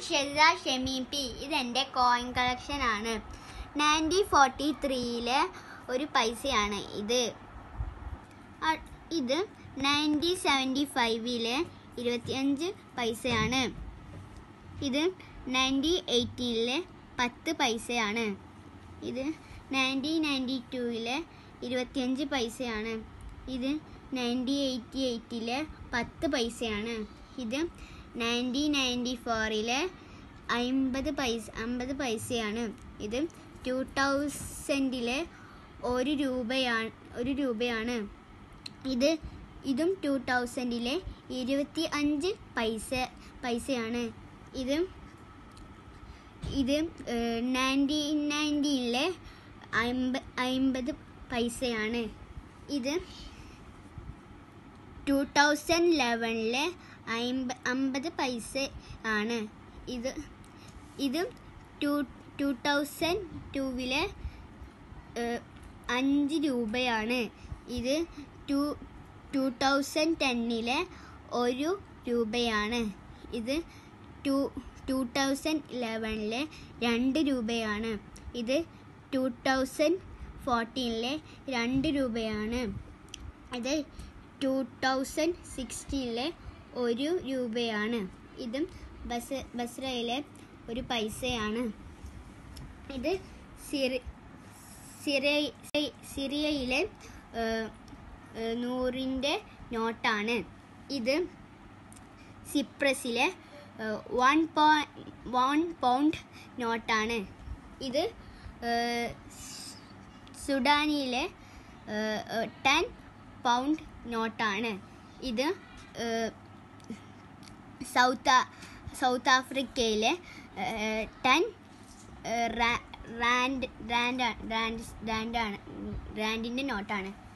ഷെസ ഷെമീൻ പി ഇതെൻ്റെ കോയിൻ കളക്ഷൻ ആണ് നയൻറ്റീൻ ഫോർട്ടി ത്രീയിലെ ഒരു പൈസയാണ് ഇത് അ- ഇത് നയൻറ്റീൻ സെവൻറ്റി ഫൈവിലെ ഇരുപത്തിയഞ്ച് പൈസയാണ് ഇത് നയൻറ്റീൻ എയ്റ്റീനിലെ പത്ത് പൈസയാണ് ഇത് നയൻറ്റീൻ നയൻറ്റി ടൂവിലെ ഇരുപത്തിയഞ്ച് പൈസയാണ് ഇത് നയൻറ്റീൻ എയ്റ്റി എയ്റ്റിലെ പത്ത് പൈസയാണ് ഇത് നയൻറ്റീൻ നയൻറ്റി ഫോറിലെ അമ്പത് പൈസ അമ്പത് പൈസയാണ് ഇത് ടു തൗസൻഡിലെ ഒരു രൂപയാണ് ഒരു രൂപയാണ് ഇത് ഇതും ടു തൗസൻഡിലെ ഇരുപത്തി അഞ്ച് പൈസ പൈസയാണ് ഇത് ഇത് നയൻറ്റീൻ നയൻറ്റീനിലെ അമ്പ അമ്പത് പൈസയാണ് ഇത് ടു തൗസൻഡ് ലെവനിലെ അമ്പ അമ്പത് പൈസ ആണ് ഇത് ഇത് ടു ടു തൗസൻഡ് ടൂവിലെ അഞ്ച് രൂപയാണ് ഇത് ടു ടു തൗസൻഡ് ടെന്നിലെ ഒരു രൂപയാണ് ഇത് ടു ടു തൗസൻഡ് ഇലവനിലെ രണ്ട് രൂപയാണ് ഇത് ടു തൗസൻഡ് ഫോർട്ടീനിലെ രണ്ട് രൂപയാണ് ഇത് ടു തൗസൻഡ് സിക്സ്റ്റീനിലെ ഒരു രൂപയാണ് ഇതും ബസ് ബസ്രയിലെ ഒരു പൈസയാണ് ഇത് സിറി സിറിയ സിറിയയിലെ ഏഹ്, ഏഹ്, നൂറിൻ്റെ നോട്ടാണ് ഇത് സിപ്രസിലെ വൺ പോ വൺ പൗണ്ട് നോട്ടാണ് ഇത് ഏഹ്, സുഡാനിയിലെ ടെൻ പൗണ്ട് നോട്ടാണ് ഇത് ഏഹ്, സൗത്ത് ആ- സൗത്ത് ആഫ്രിക്കയിലെ ഏഹ്, ടെൻ ഏഹ്, റാ- റാൻഡ് റാൻഡ് റാൻഡ് റാൻഡാണ് റാൻഡിൻ്റെ നോട്ടാണ്